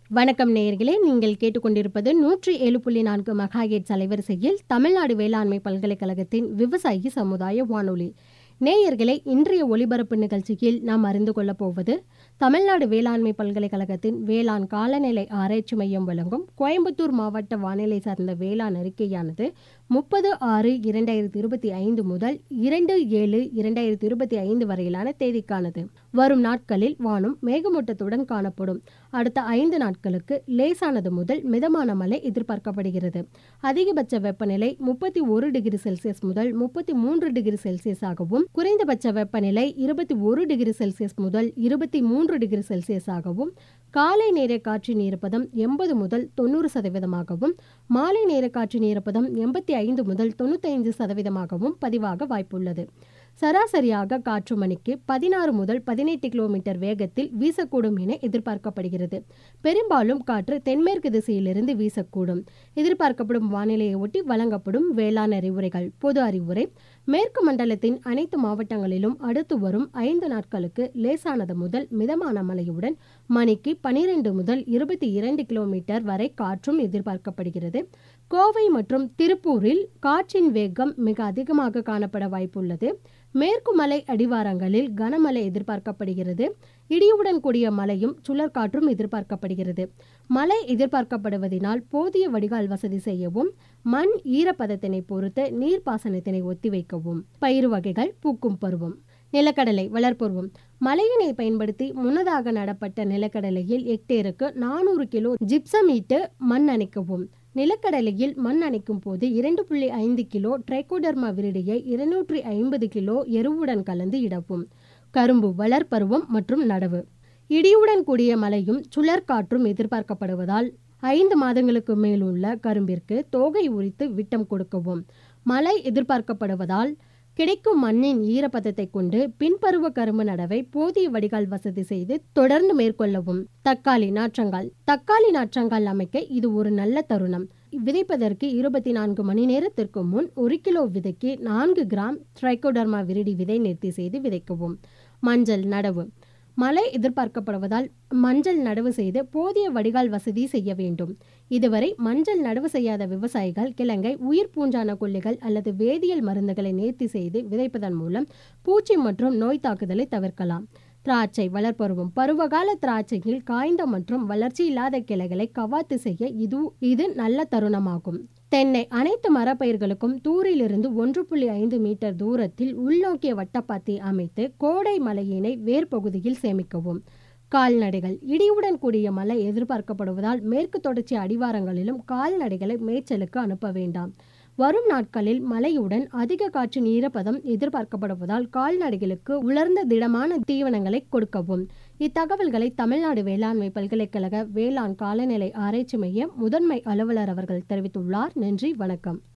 வணக்கம் நேயர்களே நீங்கள் கேட்டுக்கொண்டிருப்பது நூற்றி ஏழு புள்ளி நான்கு மெகாஹெட்ஸ் அலைவரிசையில் தமிழ்நாடு வேளாண்மை பல்கலைக்கழகத்தின் விவசாயி சமுதாய வானொலி நேயர்களே இன்றைய ஒலிபரப்பு நிகழ்ச்சியில் நாம் அறிந்து கொள்ளப் போவது தமிழ்நாடு வேளாண்மை பல்கலைக்கழகத்தின் வேளாண் காலநிலை ஆராய்ச்சி மையம் வழங்கும் கோயம்புத்தூர் மாவட்ட வானிலை சார்ந்த வேளாண் அறிக்கையானது முப்பது ஆறு இரண்டாயிரத்தி இருபத்தி ஐந்து முதல் இரண்டு ஏழு இரண்டாயிரத்தி இருபத்தி ஐந்து வரையிலான தேதிக்கானது வரும் நாட்களில் வானம் மேகமூட்டத்துடன் காணப்படும் அடுத்த ஐந்து நாட்களுக்கு லேசானது முதல் மிதமான மழை எதிர்பார்க்கப்படுகிறது அதிகபட்ச வெப்பநிலை முப்பத்தி ஒரு டிகிரி செல்சியஸ் முதல் முப்பத்தி மூன்று டிகிரி செல்சியஸ் ஆகவும் குறைந்தபட்ச வெப்பநிலை இருபத்தி ஒரு டிகிரி செல்சியஸ் முதல் இருபத்தி மூன்று டிகிரி செல்சியஸ் ஆகவும் காலை நேர காற்றின் ஈரப்பதம் எண்பது முதல் தொண்ணூறு சதவீதமாகவும் மாலை நேர காற்றின் ஈரப்பதம் எண்பத்தி ஐந்து முதல் தொண்ணூத்தைந்து சதவீதமாகவும் பதிவாக வாய்ப்புள்ளது சராசரியாக காற்று மணிக்கு பதினாறு முதல் பதினெட்டு கிலோமீட்டர் வேகத்தில் வீசக்கூடும் என எதிர்பார்க்கப்படுகிறது பெரும்பாலும் காற்று தென்மேற்கு திசையிலிருந்து வீசக்கூடும் எதிர்பார்க்கப்படும் வானிலையை ஒட்டி வழங்கப்படும் வேளாண் அறிவுரைகள் பொது அறிவுரை மேற்கு மண்டலத்தின் அனைத்து மாவட்டங்களிலும் அடுத்து வரும் ஐந்து நாட்களுக்கு லேசானது முதல் மிதமான மழையுடன் மணிக்கு பனிரெண்டு முதல் இருபத்தி இரண்டு கிலோமீட்டர் வரை காற்றும் எதிர்பார்க்கப்படுகிறது கோவை மற்றும் திருப்பூரில் காற்றின் வேகம் மிக அதிகமாக காணப்பட வாய்ப்புள்ளது மேற்கு மலை அடிவாரங்களில் கனமழை எதிர்பார்க்கப்படுகிறது இடியுடன் கூடிய மழையும் சுழற்காற்றும் எதிர்பார்க்கப்படுகிறது மழை எதிர்பார்க்கப்படுவதனால் போதிய வடிகால் வசதி செய்யவும் மண் ஈரப்பதத்தினை பொறுத்து நீர்ப்பாசனத்தினை ஒத்திவைக்கவும் பயிர் வகைகள் பூக்கும் பருவம் நிலக்கடலை வளர்ப்பருவம் மழையினை பயன்படுத்தி முன்னதாக நடப்பட்ட நிலக்கடலையில் ஹெக்டேருக்கு நானூறு கிலோ ஜிப்சம் ஈட்டு மண் அணைக்கவும் நிலக்கடலையில் மண் அணைக்கும் போது இரண்டு புள்ளி ஐந்து கிலோ ட்ரைகோடர்மா விரிடியை இருநூற்றி ஐம்பது கிலோ எருவுடன் கலந்து இடவும் கரும்பு வளர்ப்பருவம் மற்றும் நடவு இடியுடன் கூடிய மழையும் சுழற்காற்றும் எதிர்பார்க்கப்படுவதால் ஐந்து மாதங்களுக்கு மேல் உள்ள கரும்பிற்கு தோகை உரித்து விட்டம் கொடுக்கவும் மழை எதிர்பார்க்கப்படுவதால் கிடைக்கும் மண்ணின் ஈரப்பதத்தை கொண்டு பின்பருவ கரும்பு நடவை போதிய வடிகால் வசதி செய்து தொடர்ந்து மேற்கொள்ளவும் தக்காளி நாற்றங்கால் தக்காளி நாற்றங்கால் அமைக்க இது ஒரு நல்ல தருணம் விதைப்பதற்கு இருபத்தி நான்கு மணி நேரத்திற்கு முன் ஒரு கிலோ விதைக்கு நான்கு கிராம் ட்ரைகோடர்மா விரிடி விதை நிறுத்தி செய்து விதைக்கவும் மஞ்சள் நடவு மழை எதிர்பார்க்கப்படுவதால் மஞ்சள் நடவு செய்து போதிய வடிகால் வசதி செய்ய வேண்டும் இதுவரை மஞ்சள் நடவு செய்யாத விவசாயிகள் கிழங்கை உயிர் பூஞ்சான கொல்லிகள் அல்லது வேதியியல் மருந்துகளை நேர்த்தி செய்து விதைப்பதன் மூலம் பூச்சி மற்றும் நோய் தாக்குதலை தவிர்க்கலாம் திராட்சை வளர்ப்பருவம் பருவகால திராட்சையில் காய்ந்த மற்றும் வளர்ச்சி இல்லாத கிளைகளை கவாத்து செய்ய இது இது நல்ல தருணமாகும் தென்னை அனைத்து மரப்பயிர்களுக்கும் தூரிலிருந்து ஒன்று புள்ளி ஐந்து மீட்டர் தூரத்தில் உள்நோக்கிய வட்டப்பாத்தி அமைத்து கோடை மழையினை வேர் பகுதியில் சேமிக்கவும் கால்நடைகள் இடியுடன் கூடிய மழை எதிர்பார்க்கப்படுவதால் மேற்கு தொடர்ச்சி அடிவாரங்களிலும் கால்நடைகளை மேய்ச்சலுக்கு அனுப்ப வேண்டாம் வரும் நாட்களில் மழையுடன் அதிக காற்றின் ஈரப்பதம் எதிர்பார்க்கப்படுவதால் கால்நடைகளுக்கு உலர்ந்த திடமான தீவனங்களை கொடுக்கவும் இத்தகவல்களை தமிழ்நாடு வேளாண்மை பல்கலைக்கழக வேளாண் காலநிலை ஆராய்ச்சி மைய முதன்மை அலுவலர் அவர்கள் தெரிவித்துள்ளார் நன்றி வணக்கம்